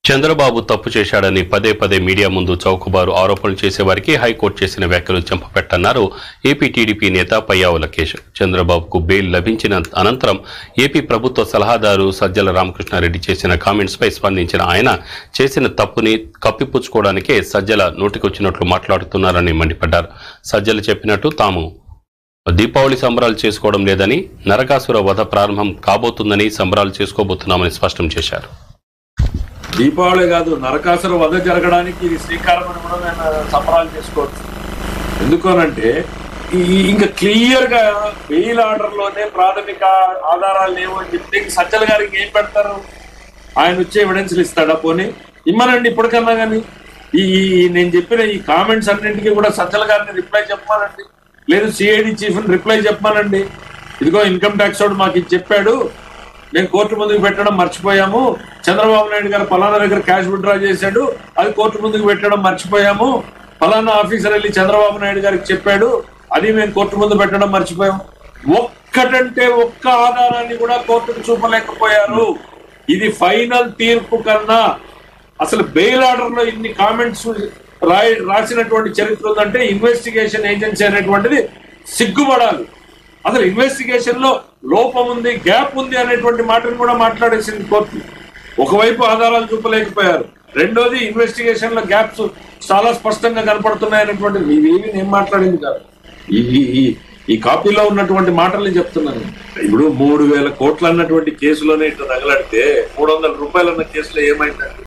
చంద్రబాబు తప్పు చేశాడని పదే పదే మీడియా ముందు చౌకబారు ఆరోపణలు చేసేవారికి హైకోర్టు చేసిన వ్యాఖ్యలు చెంపపెట్టన్నారు ఏపీ టీడీపీ నేత పయ్యావు లకేష్ చంద్రబాబుకు బెయిల్ లభించిన అనంతరం ఏపీ ప్రభుత్వ సలహాదారు సజ్జల రామకృష్ణారెడ్డి చేసిన కామెంట్స్ పై స్పందించిన ఆయన చేసిన తప్పుని కప్పిపుచ్చుకోవడానికే సజ్జల నోటికొచ్చినట్లు మాట్లాడుతున్నారని మండిపడ్డారు సజ్జల చెప్పినట్టు తాము దీపావళి సంబరాలు చేసుకోవడం లేదని నరకాసుర వధ ప్రారంభం కాబోతుందని సంబరాలు చేసుకోబోతున్నామని స్పష్టం చేశారు దీపావళి కాదు నరకాసుర వధ జరగడానికి ఇది శ్రీకారం అని కూడా నేను సంబరాలు చేసుకోవచ్చు ఎందుకోనంటే ఈ ఇంకా క్లియర్ గా బెయిల్ ఆర్డర్ లోనే ప్రాథమిక ఆధారాలు లేవు అని చెప్తే ఇంక సజ్జల గారికి ఏం పెడతారు ఆయన వచ్చే ఎవిడెన్స్లు ఇస్తాడా పోనీ ఇమ్మనండి ఇప్పటికన్నా కానీ ఈ ఈ- నేను చెప్పిన ఈ కామెంట్స్ అన్నింటికి కూడా సజ్జల గారిని రిప్లై చెప్పమానండి లేదు సిఐడి చీఫ్ ని రిప్లై చెప్పమానండి ఇదిగో ఇన్కమ్ ట్యాక్స్ వాడు మాకు ఇది చెప్పాడు మేము కోర్టు ముందుకు పెట్టడం మర్చిపోయాము చంద్రబాబు నాయుడు గారు పలానా దగ్గర క్యాష్ విత్డ్రా చేశాడు అది కోర్టు ముందుకు పెట్టడం మర్చిపోయాము పలానా ఆఫీసర్ వెళ్ళి చంద్రబాబు నాయుడు గారికి చెప్పాడు అది మేము కోర్టు ముందు పెట్టడం మర్చిపోయాము ఒక్కటంటే ఒక్క ఆధారాన్ని కూడా కోర్టుకు చూపలేకపోయారు ఇది ఫైనల్ తీర్పు కన్నా అసలు బెయిల్ ఆర్డర్ లో ఇన్ని కామెంట్స్ రాయి రాసినటువంటి చరిత్ర ఉందంటే ఇన్వెస్టిగేషన్ ఏజెన్సీ అనేటువంటిది సిగ్గుపడాలి అసలు ఇన్వెస్టిగేషన్ లో లోపం ఉంది గ్యాప్ ఉంది అనేటువంటి మాటను కూడా మాట్లాడేసింది కోర్టు ఒకవైపు ఆధారాలు చూపలేకపోయారు రెండోది ఇన్వెస్టిగేషన్ లో గ్యాప్స్ చాలా స్పష్టంగా కనపడుతున్నాయి అనేటువంటిది ఇవేమి నేను మాట్లాడింది కాదు ఈ ఈ- ఈ- ఈ కాపీలో ఉన్నటువంటి మాటల్ని చెప్తున్నాను ఇప్పుడు మూడు వేల కోట్లు అన్నటువంటి కేసులోనే ఇట్లా తగలడితే మూడు వందల రూపాయలు అన్న కేసులో ఏమైందండి